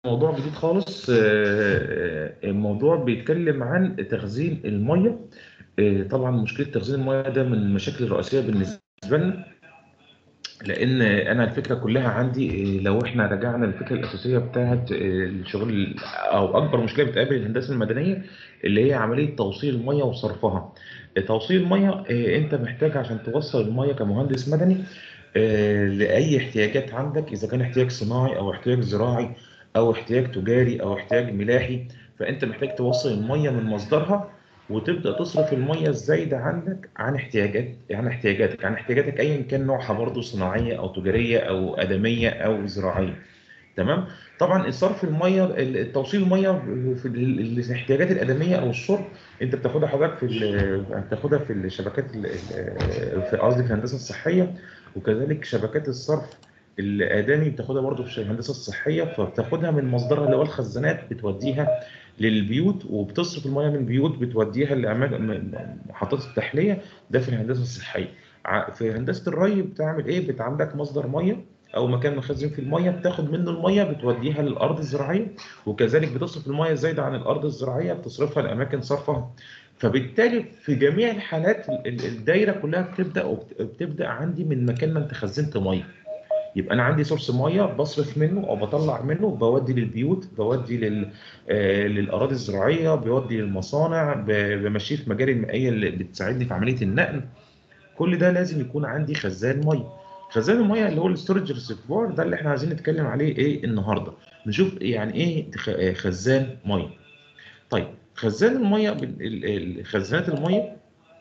موضوع جديد خالص آه، آه، الموضوع بيتكلم عن تخزين الميه آه، طبعا مشكله تخزين الميه ده من المشاكل الرئيسيه بالنسبه لنا لان انا الفكره كلها عندي لو احنا رجعنا للفكره الاساسيه بتاعه الشغل او اكبر مشكله بتقابل الهندسه المدنيه اللي هي عمليه توصيل الميه وصرفها توصيل الميه انت محتاج عشان توصل الميه كمهندس مدني لاي احتياجات عندك اذا كان احتياج صناعي او احتياج زراعي او احتياج تجاري او احتياج ملاحي فانت محتاج توصل الميه من مصدرها وتبدا تصرف الميه الزايده عندك عن احتياجات عن احتياجاتك عن احتياجاتك ايا كان نوعها برضه صناعيه او تجاريه او ادميه او زراعيه تمام طبعا صرف الميه توصيل الميه في الاحتياجات الادميه او الشرب انت بتاخدها حضرتك في بتاخدها في الشبكات في قصدي في الهندسه الصحيه وكذلك شبكات الصرف الادامي بتاخدها برضه في الهندسه الصحيه فبتاخدها من مصدرها اللي هو الخزانات بتوديها للبيوت وبتصرف الميه من البيوت بتوديها لاماكن محطات التحليه ده في الهندسه الصحيه في هندسه الري بتعمل ايه بتعمل مصدر ميه او مكان مخزن فيه الميه بتاخد منه الميه بتوديها للارض الزراعيه وكذلك بتصرف الميه الزايده عن الارض الزراعيه بتصرفها لاماكن صرفها فبالتالي في جميع الحالات الدايره كلها بتبدا بتبدا عندي من مكان ما انت خزنت ميه يبقى انا عندي سورس ميه بصرف منه او بطلع منه بودي للبيوت بودي لل... آه للاراضي الزراعيه بودي للمصانع بمشيه في مجاري المائيه اللي بتساعدني في عمليه النقل كل ده لازم يكون عندي خزان ميه خزان الميه اللي هو الستورج ريسيرفوار ده اللي احنا عايزين نتكلم عليه ايه النهارده نشوف يعني ايه خزان ميه طيب خزان الميه خزانات الميه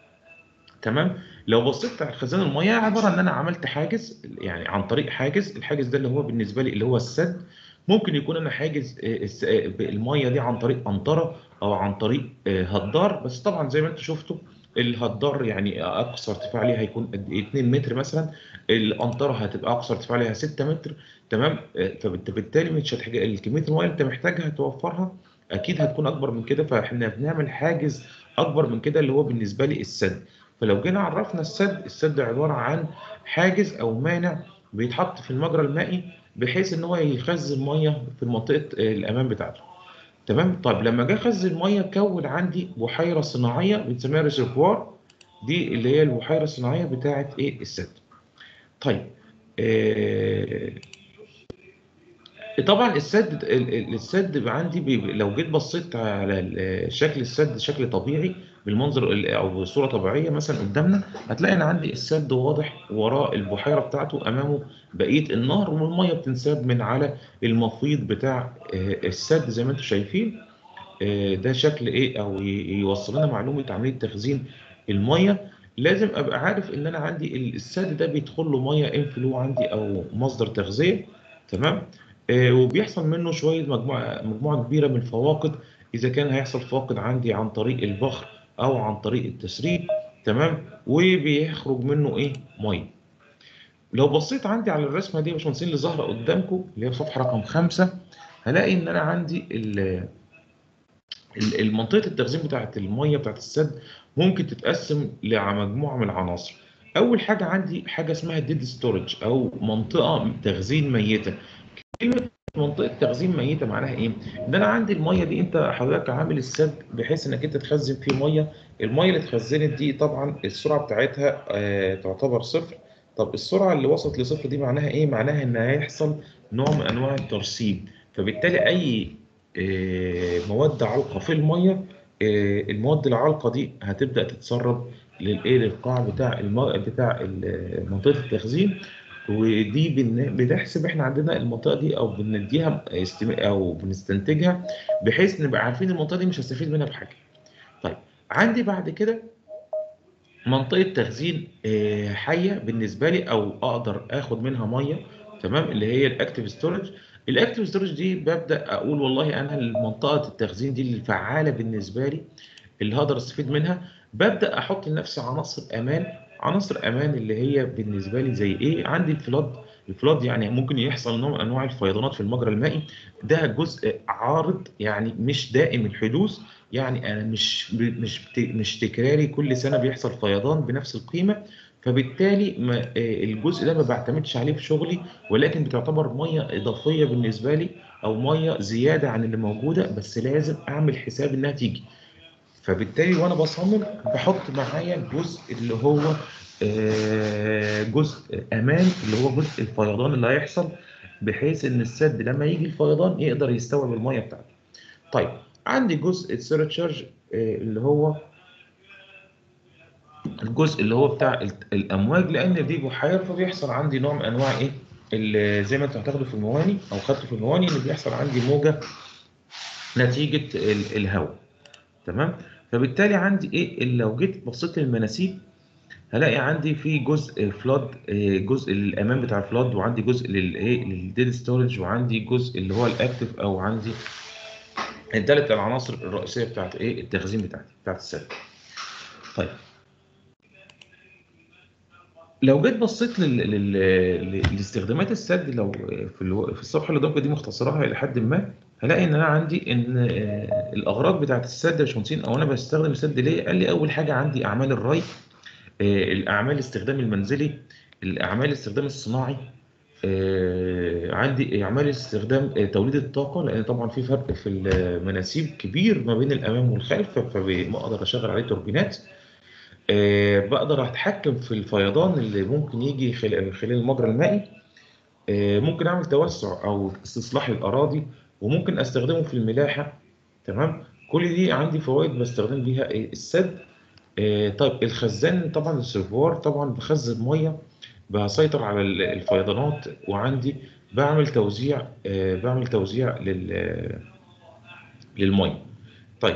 تمام لو بصيت على خزان الميه عباره ان انا عملت حاجز يعني عن طريق حاجز الحاجز ده اللي هو بالنسبه لي اللي هو السد ممكن يكون انا حاجز الميه دي عن طريق قنطره او عن طريق هدار بس طبعا زي ما انتم شفتوا الهدار يعني اقصى ارتفاع ليها هيكون قد ايه 2 متر مثلا القنطره هتبقى اقصى ارتفاع ليها 6 متر تمام فبالتالي مش هتحتاج كميه الميه اللي انت محتاجها توفرها اكيد هتكون اكبر من كده فاحنا بنعمل حاجز اكبر من كده اللي هو بالنسبه لي السد فلو جينا عرفنا السد السد عباره عن حاجز او مانع بيتحط في المجرى المائي بحيث ان هو يخزن ميه في منطقه الامان بتاعته تمام طيب لما جه اخزن ميه كون عندي بحيره صناعيه بنسميها ريزرفوار دي اللي هي البحيره الصناعيه بتاعه ايه السد طيب آه طبعا السد السد عندي لو جيت بصيت على شكل السد شكل طبيعي بالمنظر او بصوره طبيعيه مثلا قدامنا هتلاقي ان عندي السد واضح وراء البحيره بتاعته امامه بقيه النهر والميه بتنساب من على المفيض بتاع السد زي ما انتم شايفين ده شكل ايه او يوصل لنا معلومه عمليه تخزين الميه لازم ابقى عارف ان انا عندي السد ده بيدخل له ميه انفلو عندي او مصدر تغذيه تمام وبيحصل منه شويه مجموعه مجموعه كبيره من الفواقد اذا كان هيحصل فاقد عندي عن طريق البخر او عن طريق التسريب تمام وبيخرج منه ايه ميه لو بصيت عندي على الرسمه دي يا باشمهندسين اللي ظاهره قدامكم اللي هي صفحه رقم خمسة هلاقي ان انا عندي المنطقه التخزين بتاعه الميه بتاعه السد ممكن تتقسم لمجموعه من العناصر اول حاجه عندي حاجه اسمها ديد ستورج او منطقه تخزين ميته كلمه منطقه تخزين ميته معناها ايه؟ ان انا عندي الميه دي انت حضرتك عامل السد بحيث انك انت تخزن فيه ميه، الميه اللي اتخزنت دي طبعا السرعه بتاعتها آه تعتبر صفر، طب السرعه اللي وصلت لصفر دي معناها ايه؟ معناها ان هيحصل نوع من انواع الترسيب، فبالتالي اي آه مواد علقه في الميه آه المواد العالقه دي هتبدا تتسرب للايه للقاع بتاع الماء بتاع منطقه التخزين ودي بنحسب احنا عندنا المنطقه دي او بنديها او بنستنتجها بحيث نبقى عارفين المنطقه دي مش هستفيد منها بحاجه. طيب عندي بعد كده منطقه تخزين حيه بالنسبه لي او اقدر اخد منها ميه تمام اللي هي الاكتيف ستورج الاكتيف ستورج دي ببدا اقول والله انا منطقه التخزين دي الفعاله بالنسبه لي اللي هقدر استفيد منها ببدا احط لنفسي عناصر امان عناصر امان اللي هي بالنسبه لي زي ايه عندي الفلاد الفلاد يعني ممكن يحصل نوع من انواع الفيضانات في المجرى المائي ده جزء عارض يعني مش دائم الحدوث يعني انا مش مش مش تكراري كل سنه بيحصل فيضان بنفس القيمه فبالتالي ما آه، الجزء ده ما بعتمدش عليه في شغلي ولكن بتعتبر ميه اضافيه بالنسبه لي او ميه زياده عن اللي موجوده بس لازم اعمل حساب انها تيجي فبالتالي وانا بصمم بحط معايا الجزء اللي هو آه، جزء امان اللي هو جزء الفيضان اللي هيحصل بحيث ان السد لما يجي الفيضان يقدر يستوعب الميه بتاعته. طيب عندي جزء السيرتشارج اللي هو الجزء اللي هو بتاع ال- الامواج لان دي بحيره فبيحصل عندي نوع من انواع ايه ال- زي ما انتوا هتاخدوا في المواني او خدتوا في المواني ان بيحصل عندي موجه نتيجه ال- الهواء تمام فبالتالي عندي ايه اللي لو جيت بصيت للمناسيب هلاقي عندي في جزء فلود جزء للامام بتاع الفلود وعندي جزء للايه للديد ستورج وعندي جزء اللي هو الاكتف او عندي الثلاث العناصر الرئيسيه بتاعت ايه التخزين بتاعتي بتاعت السد طيب لو جيت بصيت لل... لل... ل- لاستخدامات السد لو في الو... في الصفحه اللي قدامك دي مختصراها الى حد ما هلاقي ان انا عندي ان آه، الاغراض بتاعت السد يا باشمهندسين او انا بستخدم السد ليه؟ قال لي اول حاجه عندي اعمال الري آه، الاعمال الاستخدام المنزلي الاعمال الاستخدام الصناعي آه، عندي اعمال استخدام آه، توليد الطاقه لان طبعا في فرق في المناسيب كبير ما بين الامام والخلف فبقدر اشغل عليه توربينات آه، بقدر اتحكم في الفيضان اللي ممكن يجي خلال خلال المجرى المائي آه، ممكن اعمل توسع او استصلاح الاراضي وممكن استخدمه في الملاحه تمام كل دي عندي فوائد بستخدم بيها إيه؟ السد آه، طيب الخزان طبعا السيرفوار طبعا بخزن ميه بسيطر على ال- الفيضانات وعندي بعمل توزيع آه، بعمل توزيع لل للميه طيب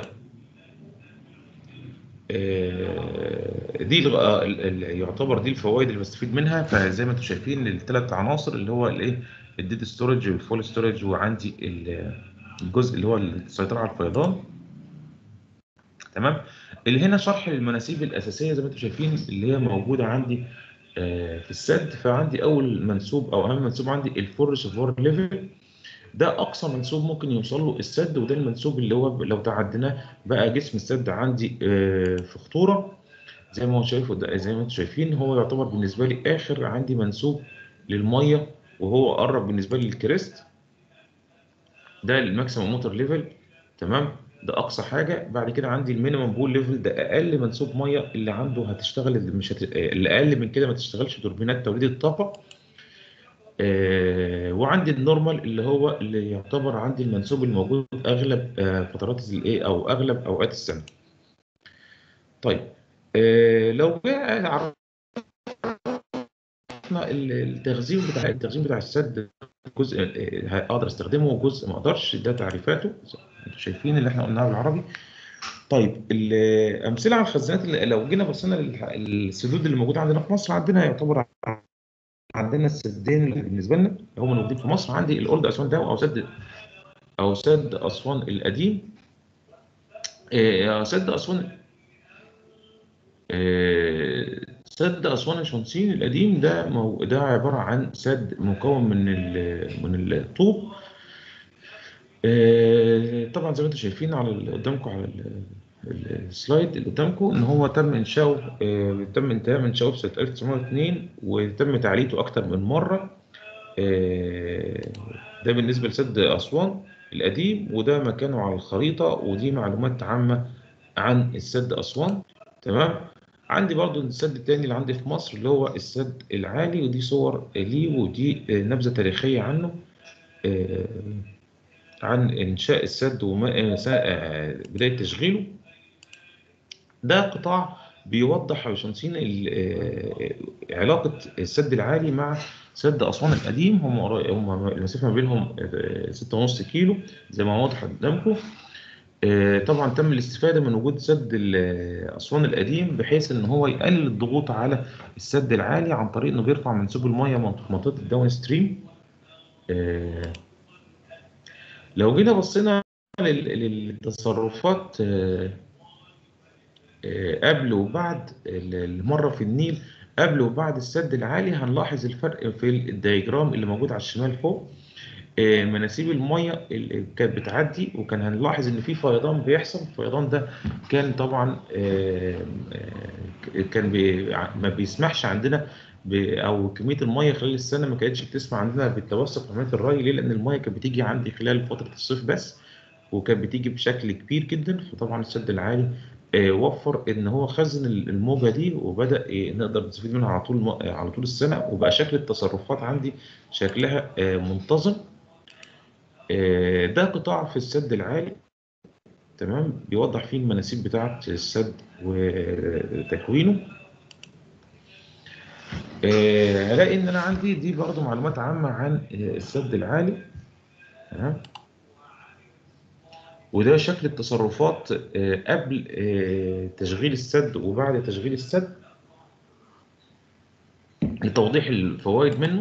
آه، دي الغ- آه، ال- ال- يعتبر دي الفوائد اللي بستفيد منها فزي ما انتم شايفين الثلاث عناصر اللي هو الايه الديد ستورج والفول ستورج وعندي ال- الجزء اللي هو السيطره على الفيضان تمام اللي هنا شرح للمناسيب الاساسيه زي ما انتم شايفين اللي هي موجوده عندي آه، في السد فعندي اول منسوب او اهم منسوب عندي الفور ريسيفوار ليفل ده اقصى منسوب ممكن يوصل له السد وده المنسوب اللي هو لو تعديناه بقى جسم السد عندي آه، في خطوره زي ما هو شايفه ده زي ما انتم شايفين هو يعتبر بالنسبه لي اخر عندي منسوب للميه وهو قرب بالنسبه لي للكريست ده الماكسيمم موتور ليفل تمام ده اقصى حاجه بعد كده عندي المينيمم بول ليفل ده اقل منسوب ميه اللي عنده هتشتغل اللي مش هت... اللي اقل من كده ما تشتغلش توربينات توليد الطاقه آه وعندي النورمال اللي هو اللي يعتبر عندي المنسوب الموجود اغلب آه فترات الايه او اغلب اوقات السنه طيب آه لو جاء عرفنا ال- التخزين بتاع التخزين بتاع السد جزء آه، اقدر استخدمه وجزء ما اقدرش ده تعريفاته انتوا شايفين اللي احنا قلناه بالعربي طيب الامثله على الخزانات اللي لو جينا بصينا للسدود اللي موجوده عندنا في مصر عندنا يعتبر عندنا السدين اللي بالنسبه لنا هم موجودين في مصر عندي الاولد اسوان ده او سد او سد اسوان القديم آه، سد اسوان آه، سد اسوان الشمسين القديم ده مو... ده عباره عن سد مكون من ال... من الطوب آه، طبعا زي ما انتم شايفين على ال- قدامكم على ال- ال- السلايد اللي قدامكم ان هو تم انشاؤه آه، تم انتهاء انشاؤه في سنه 1902 وتم تعليته اكتر من مره آه، ده بالنسبه لسد اسوان القديم وده مكانه على الخريطه ودي معلومات عامه عن السد اسوان تمام عندي برضو السد التاني اللي عندي في مصر اللي هو السد العالي ودي صور ليه ودي آه، نبذه تاريخيه عنه آه، عن إنشاء السد وبداية تشغيله ده قطاع بيوضح يا باشمهندسين ال- آه، علاقة السد العالي مع سد أسوان القديم هم قرا- هم المسافة ما بينهم آه، 6.5 كيلو زي ما واضح قدامكم آه، طبعا تم الاستفادة من وجود سد ال- أسوان القديم بحيث إن هو يقلل الضغوط على السد العالي عن طريق إنه بيرفع منسوب المية من منطقة الداون ستريم آه، لو جينا بصينا لل- للتصرفات آه، آه، قبل وبعد ال- المرة في النيل قبل وبعد السد العالي هنلاحظ الفرق في الدياجرام اللي موجود على الشمال فوق آه، مناسيب الميه اللي كانت بتعدي وكان هنلاحظ ان في فيضان بيحصل الفيضان ده كان طبعا آه، آه، كان بي ما بيسمحش عندنا ب- او كميه الميه خلال السنه ما كانتش بتسمح عندنا بالتوسع في عمليه الري ليه؟ لان الميه كانت بتيجي عندي خلال فتره الصيف بس وكانت بتيجي بشكل كبير جدا فطبعا السد العالي آه، وفر ان هو خزن الموجه دي وبدا آه، نقدر نستفيد منها على طول آه، على طول السنه وبقى شكل التصرفات عندي شكلها آه، منتظم آه، ده قطاع في السد العالي تمام بيوضح فيه المناسيب بتاعه السد وتكوينه آه، هلاقي ان انا عندي دي برضو معلومات عامه عن آه، السد العالي تمام وده شكل التصرفات آه، قبل آه، تشغيل السد وبعد تشغيل السد لتوضيح الفوائد منه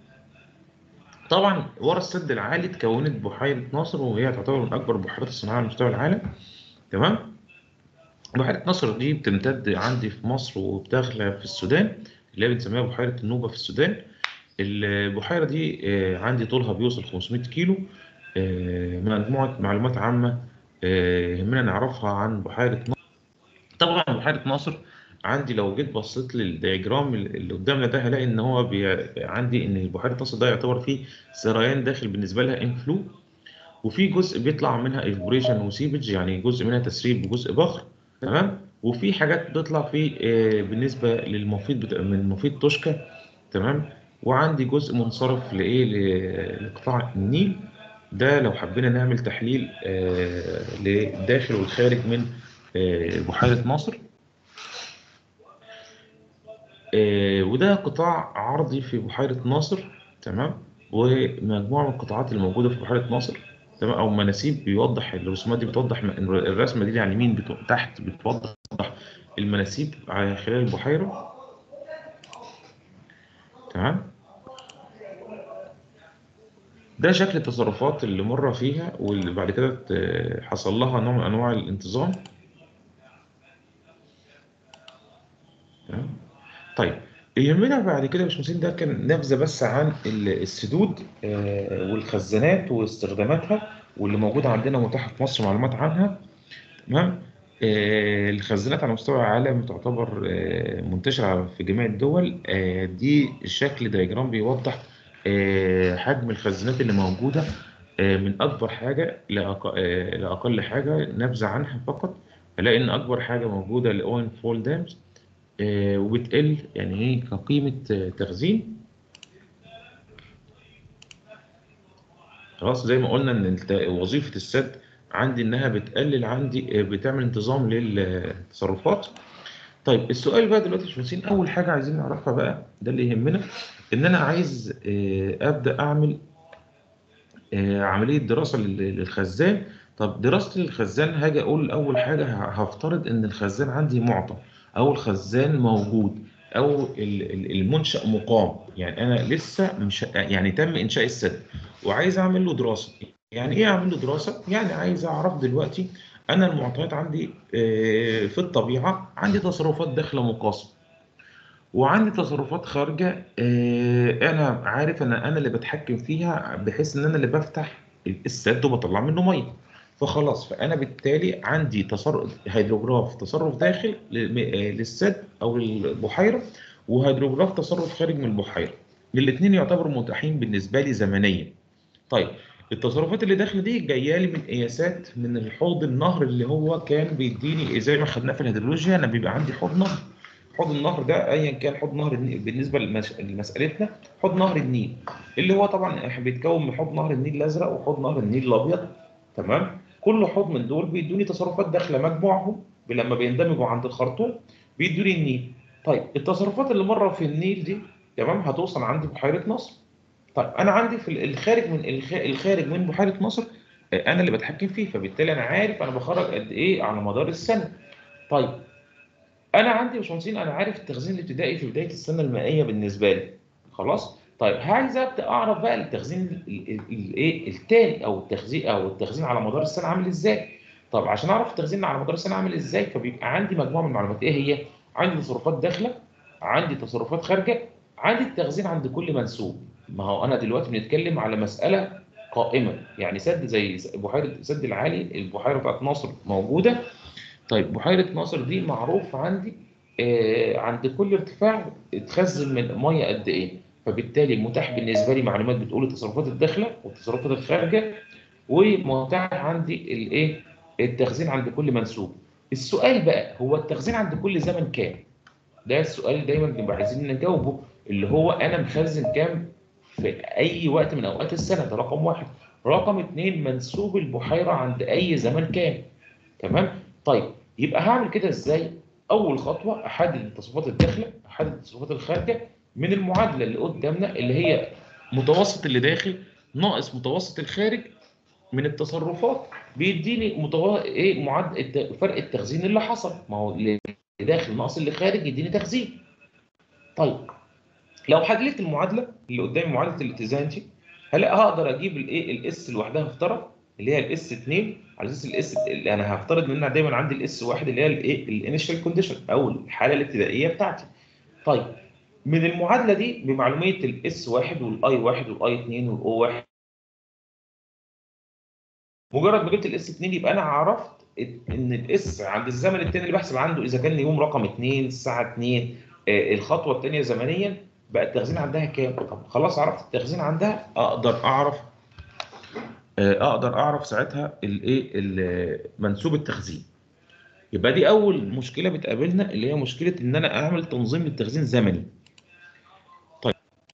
طبعا ورا السد العالي اتكونت بحيرة ناصر وهي تعتبر من أكبر البحيرات الصناعية على مستوى العالم تمام بحيرة ناصر دي بتمتد عندي في مصر وبداخلة في السودان اللي هي بنسميها بحيرة النوبة في السودان البحيرة دي آه، عندي طولها بيوصل 500 كيلو آه، مجموعة معلومات عامة آه، يهمنا نعرفها عن بحيرة ناصر طبعا بحيرة ناصر عندي لو جيت بصيت للدياجرام اللي قدامنا ده هلاقي ان هو بي... عندي ان بحيرة ناصر ده يعتبر فيه سريان داخل بالنسبة لها انفلو وفي جزء بيطلع منها ايفبوريشن وسيبج يعني جزء منها تسريب وجزء بخر تمام وفي حاجات بتطلع في آه، بالنسبة للمفيد بتا... من مفيد توشكا تمام وعندي جزء منصرف لايه ل- لقطاع النيل ده لو حبينا نعمل تحليل آه، للداخل والخارج من آه، بحيرة ناصر آه، وده قطاع عرضي في بحيرة ناصر تمام ومجموعة من القطاعات اللي موجودة في بحيرة ناصر تمام أو مناسيب بيوضح الرسومات دي بتوضح م- الرسمة دي على اليمين بتو... تحت بتوضح المناسيب على خلال البحيرة تمام ده شكل التصرفات اللي مر فيها واللي بعد كده ت- حصل لها نوع من أنواع الانتظام تمام طيب يهمنا بعد كده يا باشمهندس ده كان نبذه بس عن ال- السدود آه، والخزانات واستخداماتها واللي موجوده عندنا متاحه في مصر معلومات عنها تمام آه، الخزانات على مستوى العالم تعتبر آه، منتشره في جميع الدول آه، دي شكل دياجرام بيوضح آه، حجم الخزانات اللي موجوده آه، من اكبر حاجه لأق- آه، لاقل حاجه نبذه عنها فقط هلاقي ان اكبر حاجه موجوده الاوين فول دامز آه، وبتقل يعني ايه كقيمة آه، تخزين خلاص زي ما قلنا ان الت- وظيفة السد عندي انها بتقلل عندي آه، بتعمل انتظام للتصرفات طيب السؤال بقى دلوقتي يا باشمهندسين اول حاجة عايزين نعرفها بقى ده اللي يهمنا ان انا عايز آه، ابدا اعمل آه، عملية دراسة لل- للخزان طب دراسة الخزان هاجي أقول أول حاجة ه- هفترض إن الخزان عندي معطى أو الخزان موجود أو ال- ال- المنشأ مقام يعني أنا لسه مش يعني تم إنشاء السد وعايز أعمل له دراسة يعني إيه أعمل له دراسة؟ يعني عايز أعرف دلوقتي أنا المعطيات عندي آه، في الطبيعة عندي تصرفات داخلة مقاصة وعندي تصرفات خارجة آه، أنا عارف أن أنا اللي بتحكم فيها بحيث إن أنا اللي بفتح السد وبطلع منه مية فخلاص فأنا بالتالي عندي تصرف هيدروجراف تصرف داخل لل- آه، للسد أو البحيرة وهيدروجراف تصرف خارج من البحيرة الاثنين يعتبروا متاحين بالنسبة لي زمنيا طيب التصرفات اللي داخل دي جايه لي من قياسات من الحوض النهر اللي هو كان بيديني زي ما خدناه في الهيدرولوجيا انا بيبقى عندي حوض نهر حوض النهر ده ايا كان حوض نهر النيل بالنسبه لمس- لمسالتنا حوض نهر النيل اللي هو طبعا إحنا بيتكون من حوض نهر النيل الازرق وحوض نهر النيل الابيض تمام كل حوض من دول بيدوني تصرفات داخله مجموعهم لما بيندمجوا عند الخرطوم بيدوني النيل طيب التصرفات اللي مره في النيل دي تمام هتوصل عندي بحيره نصر طيب انا عندي في الخارج من الخ- الخارج من بحيره نصر آه، انا اللي بتحكم فيه فبالتالي انا عارف انا بخرج قد ايه على مدار السنه طيب انا عندي يا باشمهندسين انا عارف التخزين الابتدائي في بدايه السنه المائيه بالنسبه لي خلاص طيب عايز ابدا اعرف بقى التخزين الايه التاني او التخزين او التخزين على مدار السنه عامل ازاي طب عشان اعرف التخزين على مدار السنه عامل ازاي فبيبقى عندي مجموعه من المعلومات ايه هي عندي تصرفات داخله عندي تصرفات خارجه عندي التخزين عند كل منسوب ما هو انا دلوقتي بنتكلم على مساله قائمه يعني سد زي بحيره سد العالي البحيره بتاعت ناصر موجوده طيب بحيره ناصر دي معروف عندي آه عند كل ارتفاع تخزن من ميه قد ايه فبالتالي متاح بالنسبه لي معلومات بتقول التصرفات الداخله والتصرفات الخارجه ومتاح عندي الايه التخزين عند كل منسوب السؤال بقى هو التخزين عند كل زمن كام ده السؤال دايما بنبقى عايزين نجاوبه اللي هو انا مخزن كام في اي وقت من اوقات السنه ده رقم واحد رقم اثنين منسوب البحيره عند اي زمن كام تمام طيب يبقى هعمل كده ازاي اول خطوه احدد التصرفات الداخله احدد التصرفات الخارجه من المعادله اللي قدامنا اللي هي متوسط اللي داخل ناقص متوسط الخارج من التصرفات بيديني متو... ايه معدل فرق التخزين اللي حصل ما هو اللي داخل ناقص اللي خارج يديني تخزين طيب لو حليت المعادله اللي قدامي معادله الاتزان دي هلا هقدر اجيب الايه الاس لوحدها افترض اللي هي الاس 2 على اساس الاس اللي انا هفترض ان انا دايما عندي الاس 1 اللي هي الايه الانيشال كونديشن او الحاله الابتدائيه بتاعتي طيب من المعادله دي بمعلوميه الاس 1 والاي 1 والاي 2 والاو 1 مجرد ما جبت الاس 2 يبقى انا عرفت ان الاس عند الزمن الثاني اللي بحسب عنده اذا كان يوم رقم 2 الساعه 2 آه الخطوه الثانيه زمنيا بقى التخزين عندها كام؟ طب خلاص عرفت التخزين عندها اقدر اعرف آه اقدر اعرف ساعتها الايه منسوب التخزين. يبقى دي اول مشكله بتقابلنا اللي هي مشكله ان انا اعمل تنظيم للتخزين زمني. طيب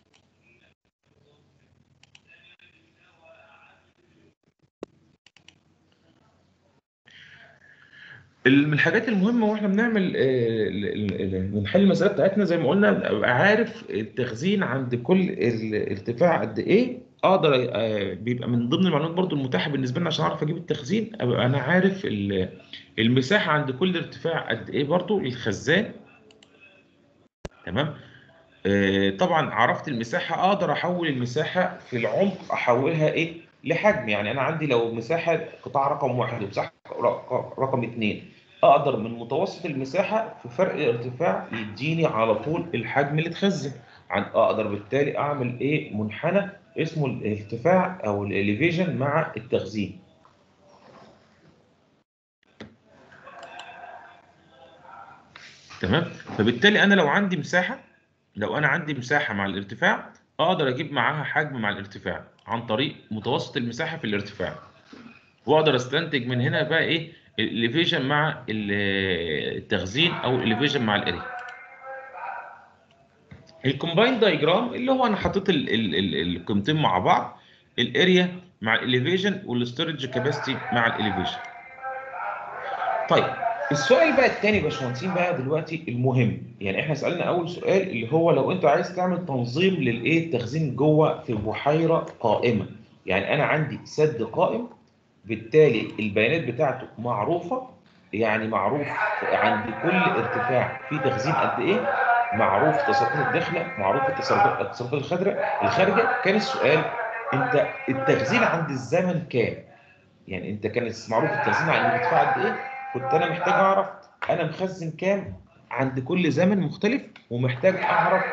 من الحاجات المهمه واحنا بنعمل بنحل المساله بتاعتنا زي ما قلنا ابقى عارف التخزين عند كل ارتفاع قد ايه اقدر بيبقى من ضمن المعلومات برضو المتاحه بالنسبه لنا عشان اعرف اجيب التخزين ابقى انا عارف المساحه عند كل ارتفاع قد ايه برضو للخزان تمام طبعا عرفت المساحه اقدر احول المساحه في العمق احولها ايه لحجم يعني انا عندي لو مساحه قطاع رقم واحد ومساحه رقم اثنين اقدر من متوسط المساحه في فرق الارتفاع يديني على طول الحجم اللي اتخزن عن اقدر بالتالي اعمل ايه منحنى اسمه الارتفاع او الاليفيشن مع التخزين تمام فبالتالي انا لو عندي مساحه لو انا عندي مساحه مع الارتفاع اقدر اجيب معاها حجم مع الارتفاع عن طريق متوسط المساحه في الارتفاع واقدر استنتج من هنا بقى ايه الاليفيشن مع التخزين او الاليفيشن مع الاريا الكومباين دايجرام اللي هو انا حطيت القيمتين مع بعض الاريا مع الاليفيشن والستورج كاباسيتي مع الاليفيشن طيب السؤال بقى الثاني يا باشمهندسين بقى دلوقتي المهم يعني احنا سالنا اول سؤال اللي هو لو انت عايز تعمل تنظيم للايه التخزين جوه في بحيره قائمه يعني انا عندي سد قائم بالتالي البيانات بتاعته معروفه يعني معروف عند كل ارتفاع في تخزين قد ايه معروف التصرفات الداخله معروف التصرفات التصرفات الخارجه الخارجه كان السؤال انت التخزين عند الزمن كام يعني انت كان معروف التخزين عند الارتفاع قد ايه كنت انا محتاج اعرف انا مخزن كام عند كل زمن مختلف ومحتاج اعرف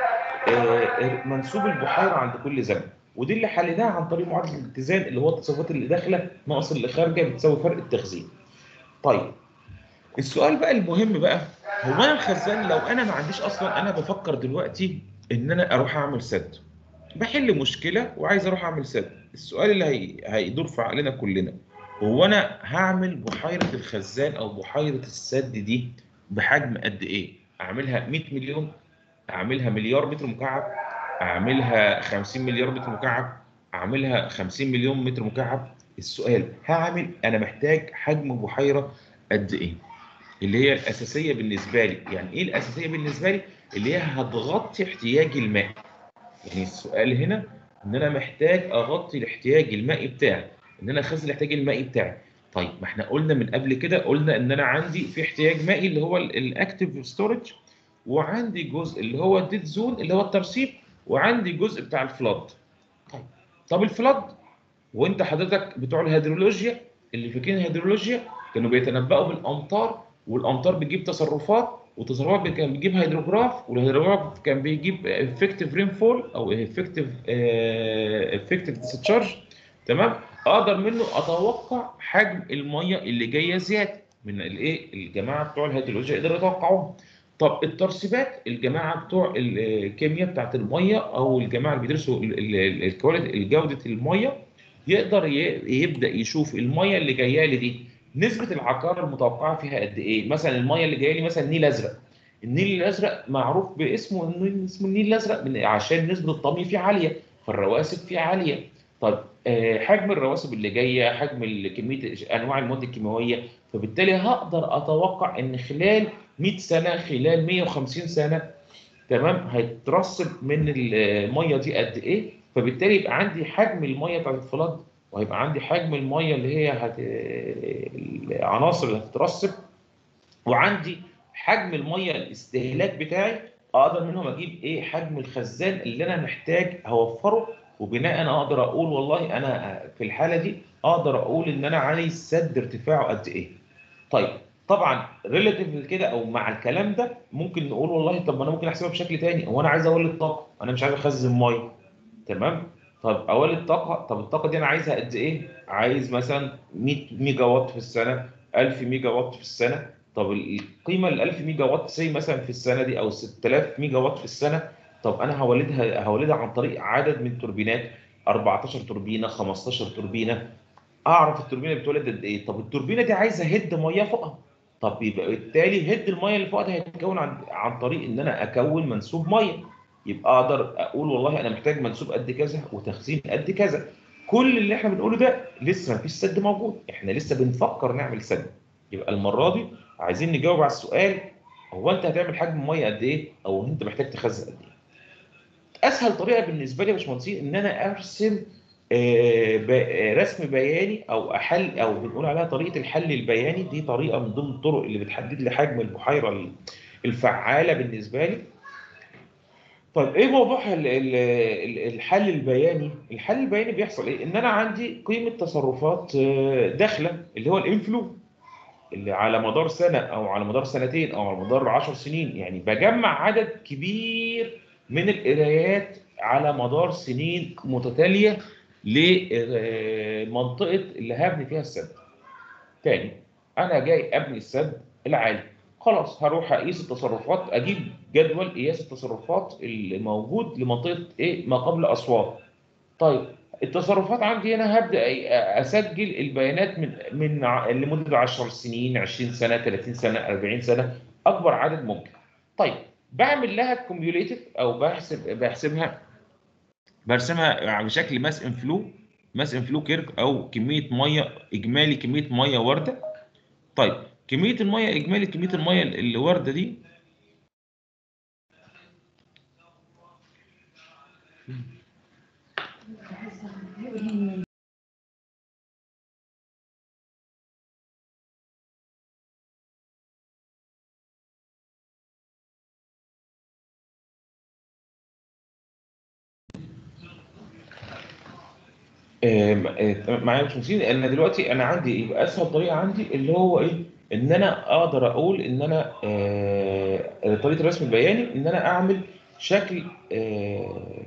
منسوب البحيره عند كل زمن ودي اللي حليناها عن طريق معادله الاتزان اللي هو التصرفات اللي داخله ناقص اللي خارجه بتساوي فرق التخزين. طيب السؤال بقى المهم بقى هو انا الخزان لو انا ما عنديش اصلا انا بفكر دلوقتي ان انا اروح اعمل سد. بحل مشكله وعايز اروح اعمل سد. السؤال اللي هي... هيدور في عقلنا كلنا هو انا هعمل بحيره الخزان او بحيره السد دي بحجم قد ايه؟ اعملها 100 مليون اعملها مليار متر مكعب اعملها 50 مليار متر مكعب اعملها 50 مليون متر مكعب السؤال هعمل انا محتاج حجم بحيره قد ايه اللي هي الاساسيه بالنسبه لي يعني ايه الاساسيه بالنسبه لي اللي هي هتغطي احتياجي المائي يعني السؤال هنا ان انا محتاج اغطي الاحتياج المائي بتاعي ان انا اخزن الاحتياج المائي بتاعي طيب ما احنا قلنا من قبل كده قلنا ان انا عندي في احتياج مائي اللي هو الاكتيف ستورج وعندي جزء اللي هو الديد زون اللي هو الترسيب وعندي جزء بتاع الفلاد طيب طب الفلاد وانت حضرتك بتوع الهيدرولوجيا اللي فاكرين الهيدرولوجيا كانوا بيتنبؤوا بالامطار والامطار بتجيب تصرفات والتصرفات كان بيجيب هيدروجراف والهيدروجراف كان بيجيب افكتيف رين فول او افكتيف افكتيف ديسشارج تمام اقدر منه اتوقع حجم الميه اللي جايه زياده من الايه الجماعه بتوع الهيدرولوجيا يقدروا يتوقعوها طب الترسيبات الجماعه بتوع الكيمياء بتاعت الميه او الجماعه اللي بيدرسوا الكواليتي جوده الميه يقدر يبدا يشوف الميه اللي جايه لي دي نسبه العقار المتوقعه فيها قد ايه مثلا الميه اللي جايه لي مثلا النيل الازرق النيل الازرق معروف باسمه انه اسمه النيل الازرق عشان نسبه الطمي فيه عاليه فالرواسب فيه عاليه طيب حجم الرواسب اللي جايه حجم كميه انواع المواد الكيماويه فبالتالي هقدر اتوقع ان خلال 100 سنه خلال 150 سنه تمام هيترسب من الميه دي قد ايه فبالتالي يبقى عندي حجم الميه بتاعت الفلاد وهيبقى عندي حجم الميه اللي هي هت... العناصر اللي هتترسب وعندي حجم الميه الاستهلاك بتاعي اقدر منهم اجيب ايه حجم الخزان اللي انا محتاج اوفره وبناء انا اقدر اقول والله انا في الحاله دي اقدر اقول ان انا عايز سد ارتفاعه قد ايه طيب طبعا ريلاتيف كده او مع الكلام ده ممكن نقول والله طب ما انا ممكن احسبها بشكل تاني هو انا عايز اولد طاقه انا مش عايز اخزن ميه تمام طب اولد طاقه طب الطاقه دي انا عايزها قد ايه عايز مثلا 100 ميجا وات في السنه 1000 ميجا وات في السنه طب القيمه ال 1000 ميجا وات سي مثلا في السنه دي او 6000 ميجا وات في السنه طب انا هولدها هولدها عن طريق عدد من توربينات 14 توربينه 15 توربينه اعرف التوربينه بتولد قد ايه طب التوربينه دي عايزه هيد ميه فوقها طب يبقى بالتالي هيد الميه اللي فوقها هيتكون عن عن طريق ان انا اكون منسوب ميه يبقى اقدر اقول والله انا محتاج منسوب قد كذا وتخزين قد كذا كل اللي احنا بنقوله ده لسه ما فيش سد موجود احنا لسه بنفكر نعمل سد يبقى المره دي عايزين نجاوب على السؤال هو انت هتعمل حجم ميه قد ايه او انت محتاج تخزن قد ايه اسهل طريقه بالنسبه لي يا باشمهندسين ان انا ارسم رسم بياني او احل او بنقول عليها طريقه الحل البياني دي طريقه من ضمن الطرق اللي بتحدد لي حجم البحيره الفعاله بالنسبه لي طيب ايه موضوع الحل البياني الحل البياني بيحصل ايه ان انا عندي قيمه تصرفات داخله اللي هو الانفلو اللي على مدار سنه او على مدار سنتين او على مدار 10 سنين يعني بجمع عدد كبير من القرايات على مدار سنين متتاليه لمنطقه اللي هبني فيها السد. تاني انا جاي ابني السد العالي خلاص هروح اقيس التصرفات اجيب جدول قياس التصرفات اللي موجود لمنطقه ايه ما قبل اسوان. طيب التصرفات عندي هنا هبدا اسجل البيانات من من لمده 10 سنين 20 سنه 30 سنه 40 سنه اكبر عدد ممكن. طيب بعمل لها كوميوليتيف او بحسب بحسبها برسمها بشكل ماس انفلو ماس انفلو كيرف او كميه ميه اجمالي كميه ميه وارده طيب كميه الميه اجمالي كميه الميه اللي وارده دي معايا مش نسيت ان دلوقتي انا عندي يبقى اسهل طريقه عندي اللي هو ايه ان انا اقدر اقول ان انا آه طريقه الرسم البياني ان انا اعمل شكل آه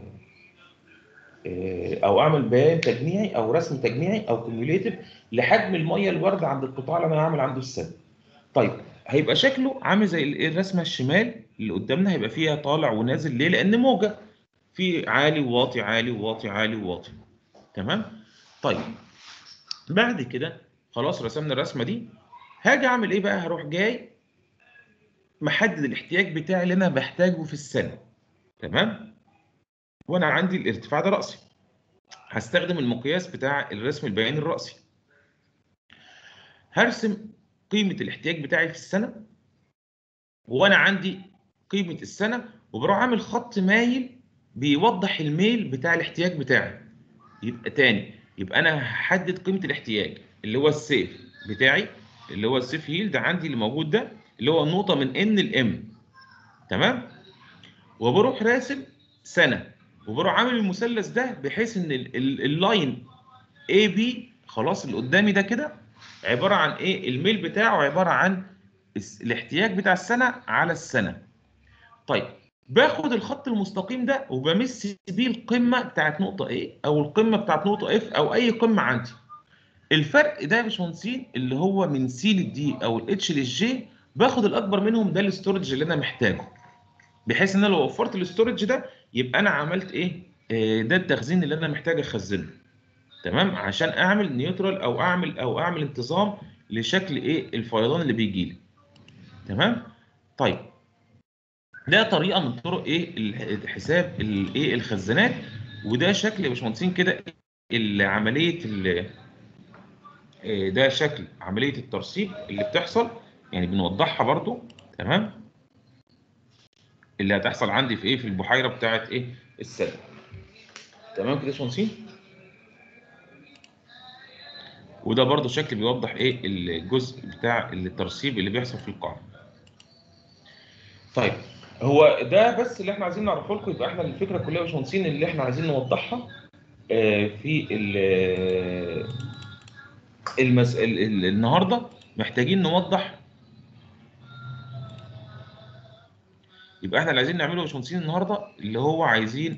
آه او اعمل بيان تجميعي او رسم تجميعي او كوميوليتيف لحجم الميه الوارده عند القطاع اللي انا هعمل عنده السد. طيب هيبقى شكله عامل زي الرسمه الشمال اللي قدامنا هيبقى فيها طالع ونازل ليه؟ لان موجه في عالي وواطي عالي وواطي عالي وواطي. تمام طيب بعد كده خلاص رسمنا الرسمه دي هاجي اعمل ايه بقى هروح جاي محدد الاحتياج بتاعي اللي انا بحتاجه في السنه تمام وانا عندي الارتفاع ده راسي هستخدم المقياس بتاع الرسم البياني الراسي هرسم قيمه الاحتياج بتاعي في السنه وانا عندي قيمه السنه وبروح عامل خط مايل بيوضح الميل بتاع الاحتياج بتاعي يبقى تاني يبقى انا هحدد قيمه الاحتياج اللي هو السيف بتاعي اللي هو السيف هيلد عندي اللي موجود ده اللي هو النقطه من ان لام تمام وبروح راسم سنه وبروح عامل المثلث ده بحيث ان اللاين اي بي خلاص اللي قدامي ده كده عباره عن ايه الميل بتاعه عباره عن الاحتياج بتاع السنه على السنه طيب باخد الخط المستقيم ده وبمس بيه القمه بتاعت نقطه A او القمه بتاعت نقطه F او اي قمه عندي الفرق ده يا باشمهندسين اللي هو من سي للدي او الاتش للجي باخد الاكبر منهم ده الاستورج اللي انا محتاجه بحيث ان انا لو وفرت الاستورج ده يبقى انا عملت ايه آه، ده التخزين اللي انا محتاج اخزنه تمام عشان اعمل نيوترال او اعمل او اعمل انتظام لشكل ايه الفيضان اللي بيجي لي تمام طيب ده طريقه من طرق ايه ال- حساب الايه الخزانات وده شكل يا باشمهندسين كده ال- عمليه ال- آه، ده شكل عمليه الترسيب اللي بتحصل يعني بنوضحها برضو تمام اللي هتحصل عندي في ايه في البحيره بتاعت ايه السد تمام كده يا باشمهندسين وده برضو شكل بيوضح ايه الجزء بتاع الترسيب اللي بيحصل في القاع طيب هو ده بس اللي احنا عايزين نعرفه لكم يبقى احنا الفكره كلها يا باشمهندسين اللي احنا عايزين نوضحها آه، في ال- المس... ال- ال- النهارده محتاجين نوضح يبقى احنا اللي عايزين نعمله يا باشمهندسين النهارده اللي هو عايزين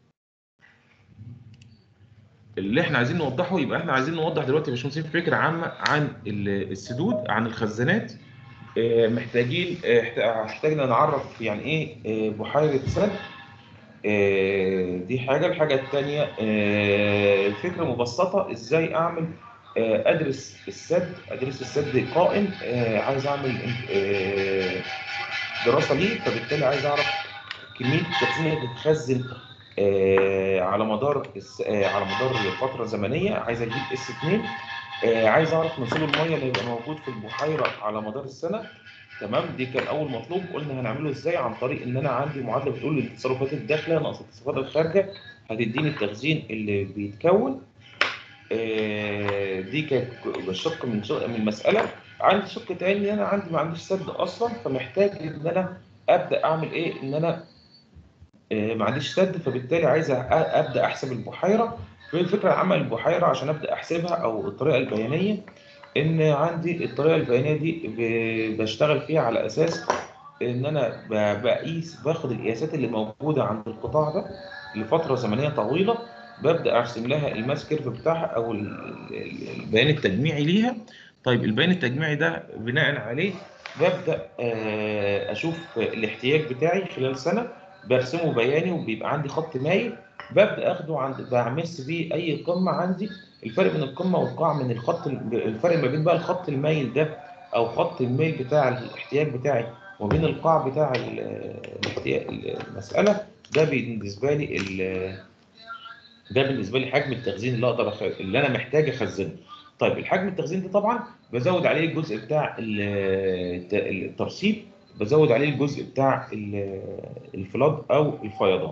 اللي احنا عايزين نوضحه يبقى احنا عايزين نوضح دلوقتي يا باشمهندسين فكره عامه عن ال- السدود عن الخزانات آه، محتاجين آه، احت- احتاجنا نعرف يعني ايه آه، بحيره سد آه، دي حاجه الحاجه الثانيه فكره مبسطه ازاي اعمل آه، ادرس السد ادرس السد قائم آه، عايز اعمل آه، دراسه ليه فبالتالي عايز اعرف كميه التخزين اللي بتتخزن آه، على مدار الس- آه، على مدار فتره زمنيه عايز اجيب اس 2 آه، عايز اعرف منسوب الميه اللي هيبقى موجود في البحيره على مدار السنه تمام دي كان اول مطلوب قلنا هنعمله ازاي عن طريق ان انا عندي معادله بتقول لي التصرفات الداخله ناقص التصرفات الخارجه هتديني التخزين اللي بيتكون آه، دي كانت شق من شق من المساله عندي شق تاني ان انا عندي ما عنديش سد اصلا فمحتاج ان انا ابدا اعمل ايه ان انا آه، ما عنديش سد فبالتالي عايز أ- ابدا احسب البحيره الفكره العامه للبحيره عشان ابدا احسبها او الطريقه البيانيه ان عندي الطريقه البيانيه دي ب- بشتغل فيها على اساس ان انا ب- بقيس باخد القياسات اللي موجوده عند القطاع ده لفتره زمنيه طويله ببدا ارسم لها الماس كيرف بتاعها او ال- ال- البيان التجميعي ليها طيب البيان التجميعي ده بناء عليه ببدا آه، اشوف الاحتياج بتاعي خلال سنه برسمه بياني وبيبقى عندي خط مايل ببدا اخده عند بعمس بيه اي قمه عندي الفرق بين القمه والقاع من الخط الفرق ما بين بقى الخط المايل ده او خط الميل بتاع الاحتياج بتاعي وبين القاع بتاع ال- الاحتياج المساله ده بالنسبه لي ال- ده بالنسبه لي حجم التخزين اللي اقدر أخ... اللي انا محتاج اخزنه طيب الحجم التخزين ده طبعا بزود عليه الجزء بتاع ال- الت- الترسيب بزود عليه الجزء بتاع ال- الفلاد او الفيضان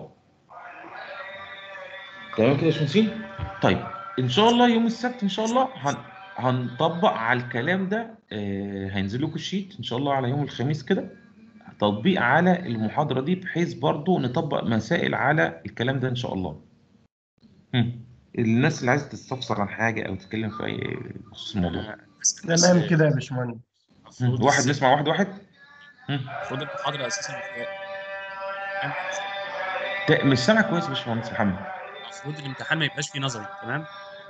تمام كده يا شمسين طيب ان شاء الله يوم السبت ان شاء الله هن... هنطبق على الكلام ده آه، هينزل لكم الشيت ان شاء الله على يوم الخميس كده تطبيق على المحاضرة دي بحيث برضو نطبق مسائل على الكلام ده ان شاء الله هم. الناس اللي عايزة تستفسر عن حاجة او تتكلم في اي بخصوص الموضوع بس بس تمام كده يا باشمهندس هم. المفروض واحد الس- نسمع واحد واحد هم. المفروض المحاضرة أساسا ت- مش سامع كويس يا باشمهندس محمد المفروض الامتحان ما يبقاش فيه نظري تمام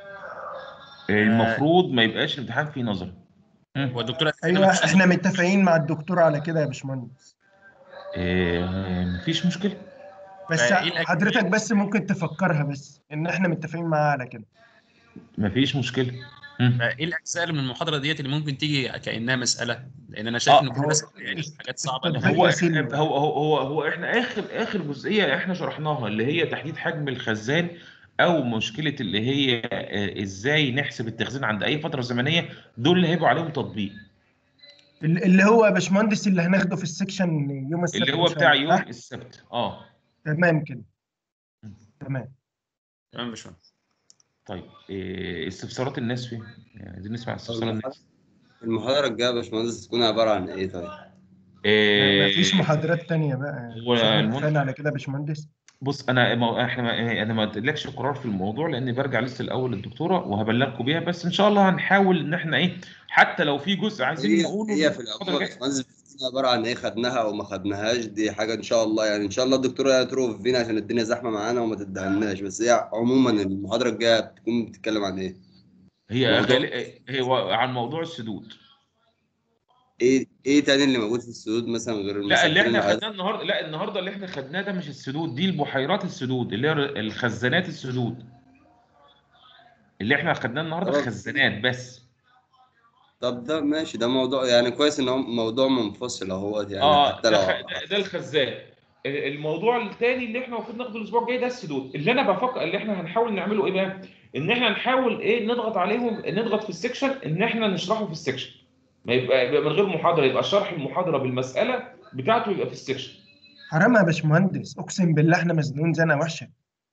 المفروض ما يبقاش الامتحان فيه نظري هم. هو الدكتور قال ايوه لنا مفيش احنا متفقين مع الدكتور على كده يا باشمهندس آه، مفيش مشكلة بس فإيه الأجزاء؟ حضرتك بس ممكن تفكرها بس ان احنا متفقين معاه على كده مفيش مشكلة هم. ايه الاجزاء اللي من المحاضره ديت اللي ممكن تيجي كانها مساله لان انا شايف آه، ان كل هو- مسألة يعني حاجات صعبه التطبيق اللي هو يا إحنا سيدي. هو هو هو, هو احنا اخر اخر جزئيه احنا شرحناها اللي هي تحديد حجم الخزان او مشكله اللي هي آه، ازاي نحسب التخزين عند اي فتره زمنيه دول اللي هيبقوا عليهم تطبيق ال- اللي هو يا باشمهندس اللي هناخده في السكشن يوم السبت اللي إن هو شاء بتاع الله، يوم صح؟ السبت اه تمام كده تمام تمام يا باشمهندس طيب إيه استفسارات الناس فين؟ يعني عايزين نسمع استفسارات الناس المحاضرة الجاية يا باشمهندس تكون عبارة عن إيه طيب؟ إيه مفيش محاضرات تانية بقى هو مش احنا المهم- اتفقنا على كده يا باشمهندس بص انا ما احنا ما انا ما اديلكش قرار في الموضوع لاني برجع لسه الاول للدكتوره وهبلغكم بيها بس ان شاء الله هنحاول ان احنا ايه حتى لو في جزء عايزين هي نقوله هي في الفترة العموم يا الجاية. باشمهندس اسمها عباره عن ايه خدناها او ما خدناهاش دي حاجه ان شاء الله يعني ان شاء الله الدكتوره هتروف فينا عشان الدنيا زحمه معانا وما تدهناش بس هي عموما المحاضره الجايه بتكون بتتكلم عن ايه هي موضوع- غالي... هي عن موضوع السدود ايه ايه تاني اللي موجود في السدود مثلا غير لا اللي المسافين احنا العادية؟ خدناه النهارده لا النهارده اللي احنا خدناه ده مش السدود دي البحيرات السدود اللي هي الخزانات السدود اللي احنا خدناه النهارده خلاص. خزانات بس طب ده ماشي ده موضوع يعني كويس ان هو موضوع منفصل اهوت يعني اه حتى ده, لو خ... ده, ده الخزان ال- الموضوع الثاني اللي احنا المفروض ناخده الاسبوع الجاي ده السدود اللي انا بفكر اللي احنا هنحاول نعمله ايه بقى ان احنا نحاول ايه نضغط عليهم نضغط في السكشن ان احنا نشرحه في السكشن ما يبقى, يبقى من غير محاضره يبقى شرح المحاضره بالمساله بتاعته يبقى في السكشن حرام يا باشمهندس اقسم بالله احنا مزنوقين زنقه وحشه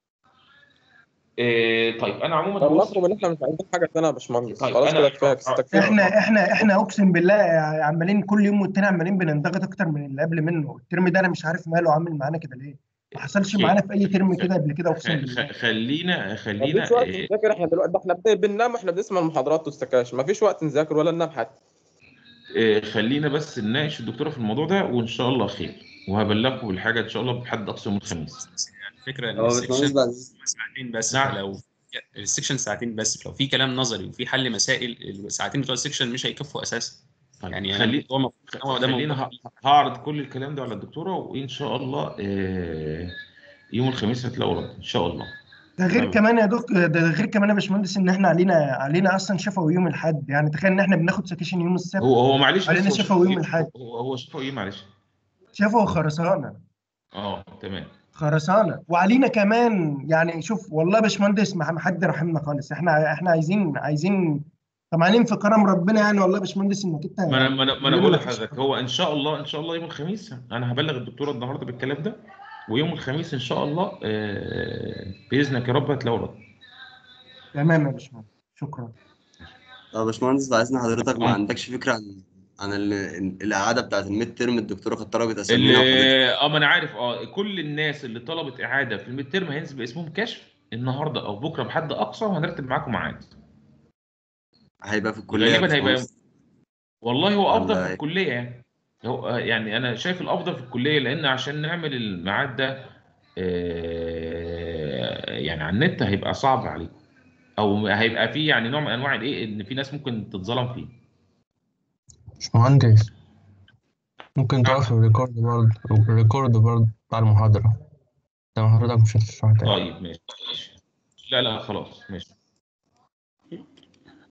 إيه طيب انا عموما طب بص- نطلب ان احنا مش عايزين حاجه ثانيه يا باشمهندس طيب، خلاص أنا- كده كفايه آه، تستكفي احنا احنا احنا اقسم بالله عمالين كل يوم والتاني عمالين بننضغط اكتر من اللي قبل منه الترم ده انا مش عارف ماله عامل معانا كده ليه ما حصلش خير. معانا في اي ترم كده قبل كده خ- اقسم خ- بالله خلينا ما خلينا فيش وقت إيه، نذاكر احنا دلوقتي ده احنا بن- بننام واحنا بنسمع المحاضرات والسكاش ما فيش وقت نذاكر ولا ننام حتى إيه، خلينا بس نناقش الدكتوره في الموضوع ده وان شاء الله خير وهبلغكم بالحاجه ان شاء الله بحد اقصى يوم الخميس يعني الفكره ان هو باشمهندس السكشن بعد ساعتين بس نعم. لو السكشن ساعتين بس لو في كلام نظري وفي حل مسائل الساعتين بتوع السكشن مش هيكفوا اساسا يعني خلي الموضوع المفروض إن هو ده خلينا موضوع ه- هعرض كل الكلام ده على الدكتوره وان شاء الله إيه، يوم الخميس هتلاقوا رد ان شاء الله ده غير تمام. كمان يا دك ده غير كمان يا باشمهندس ان احنا علينا علينا اصلا شفوي يوم الاحد يعني تخيل ان احنا بناخد سكاشن يوم السبت هو هو معلش علينا بس هو شفوي يوم إيه؟ الأحد. هو هو شفوي ايه معلش شفوي خرسانه اه تمام خرسانه وعلينا كمان يعني شوف والله يا باشمهندس ما ما حد رحمنا خالص احنا احنا عايزين عايزين طمعانين في كرم ربنا يعني والله يا باشمهندس انك انت ما انا ما انا, ما أنا يوم بقول مفيش لحضرتك هو ان شاء الله ان شاء الله يوم الخميس انا هبلغ الدكتوره النهارده بالكلام ده ويوم الخميس ان شاء الله آه، باذنك يا رب هتلاقوا رد تمام يا باشمهندس شكرا طب يا باشمهندس بعد اذن حضرتك ما آه. عندكش فكره عن عن ال- الاعاده بتاعت الميد ترم الدكتوره كانت طلبت اسامينا وحضرتك اللي اه ما انا عارف اه كل الناس اللي طلبت اعاده في الميد ترم هينزل باسمهم كشف النهارده او بكره بحد اقصى وهنرتب معاكم ميعاد هيبقى في الكليه يا غالبا هيبقى باشمهندس. والله هو افضل ولا في إيه؟ الكليه يعني هو آه، يعني انا شايف الافضل في الكليه لان عشان نعمل الميعاد ده آه، يعني على النت هيبقى صعب عليكم او هيبقى فيه يعني نوع من انواع الايه ان في ناس ممكن تتظلم فيه باشمهندس ممكن توقف الريكورد برضه الريكورد برضه بتاع المحاضرة لو حضرتك مش هتشرح تاني طيب ماشي لا لا خلاص ماشي